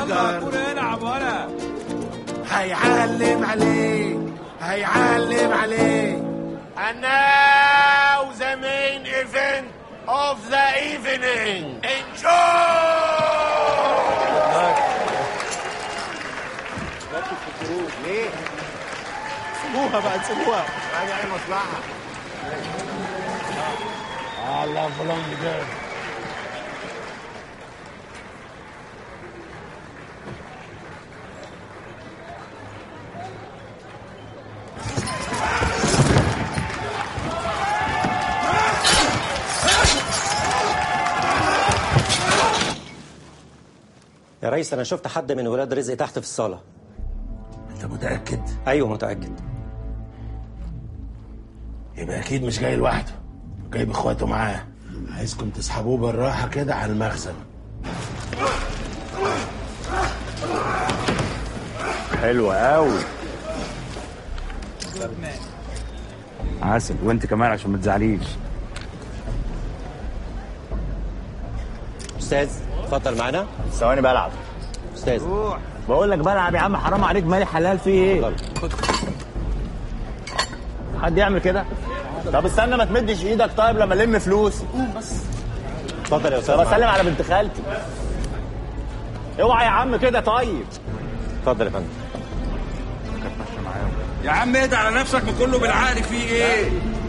حجر العب ولا هيعلم عليه هيعلم عليه And now the main event of the evening. Enjoy! ليه؟ سيبوها بقى تسيبوها راجع ايه مصلحة الله فلان بجد يا ريس انا شفت حد من ولاد رزق تحت في الصاله انت متأكد؟ ايوه متاكد يبقى اكيد مش جاي لوحده جايب اخواته معاه عايزكم تسحبوه بالراحة كده على المخزن حلوة قوي عسل وانت كمان عشان ما تزعليش استاذ اتفضل معانا ثواني بلعب استاذ بقول لك بلعب يا عم حرام عليك مالي حلال فيه ايه اتفضل حد يعمل كده طب استنى ما تمدش ايدك طيب لما الم فلوسي اتفضل يا استاذ طب اسلم معانا. على بنت خالتي اوعى يا عم كده طيب اتفضل يا فندم يا عم اهدى على نفسك ما كله بالعقل فيه ايه